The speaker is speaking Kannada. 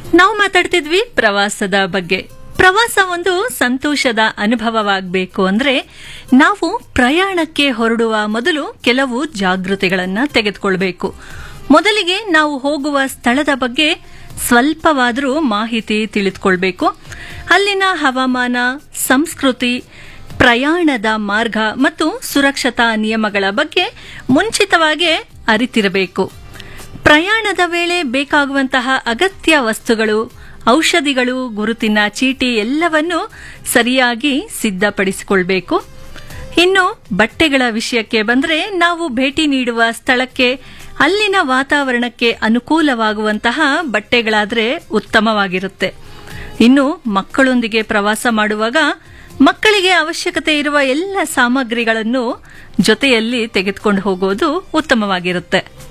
ನಾವು ಮಾತಾಡ್ತಿದ್ವಿ ಪ್ರವಾಸದ ಬಗ್ಗೆ ಪ್ರವಾಸ ಒಂದು ಸಂತೋಷದ ಅನುಭವವಾಗಬೇಕು ಅಂದ್ರೆ ನಾವು ಪ್ರಯಾಣಕ್ಕೆ ಹೊರಡುವ ಮೊದಲು ಕೆಲವು ಜಾಗೃತಿಗಳನ್ನ ತೆಗೆದುಕೊಳ್ಬೇಕು ಮೊದಲಿಗೆ ನಾವು ಹೋಗುವ ಸ್ಥಳದ ಬಗ್ಗೆ ಸ್ವಲ್ಪವಾದರೂ ಮಾಹಿತಿ ತಿಳಿದುಕೊಳ್ಬೇಕು ಅಲ್ಲಿನ ಹವಾಮಾನ ಸಂಸ್ಕೃತಿ ಪ್ರಯಾಣದ ಮಾರ್ಗ ಮತ್ತು ಸುರಕ್ಷತಾ ನಿಯಮಗಳ ಬಗ್ಗೆ ಮುಂಚಿತವಾಗೇ ಅರಿತಿರಬೇಕು ಪ್ರಯಾಣದ ವೇಳೆ ಬೇಕಾಗುವಂತಹ ಅಗತ್ಯ ವಸ್ತುಗಳು ಔಷಧಿಗಳು ಗುರುತಿನ ಚೀಟಿ ಎಲ್ಲವನ್ನು ಸರಿಯಾಗಿ ಸಿದ್ಧಪಡಿಸಿಕೊಳ್ಬೇಕು ಇನ್ನು ಬಟ್ಟೆಗಳ ವಿಷಯಕ್ಕೆ ಬಂದರೆ ನಾವು ಭೇಟಿ ನೀಡುವ ಸ್ಥಳಕ್ಕೆ ಅಲ್ಲಿನ ವಾತಾವರಣಕ್ಕೆ ಅನುಕೂಲವಾಗುವಂತಹ ಬಟ್ಟೆಗಳಾದರೆ ಉತ್ತಮವಾಗಿರುತ್ತೆ ಇನ್ನು ಮಕ್ಕಳೊಂದಿಗೆ ಪ್ರವಾಸ ಮಾಡುವಾಗ ಮಕ್ಕಳಿಗೆ ಅವಶ್ಯಕತೆ ಇರುವ ಎಲ್ಲ ಸಾಮಗ್ರಿಗಳನ್ನು ಜೊತೆಯಲ್ಲಿ ತೆಗೆದುಕೊಂಡು ಹೋಗೋದು ಉತ್ತಮವಾಗಿರುತ್ತೆ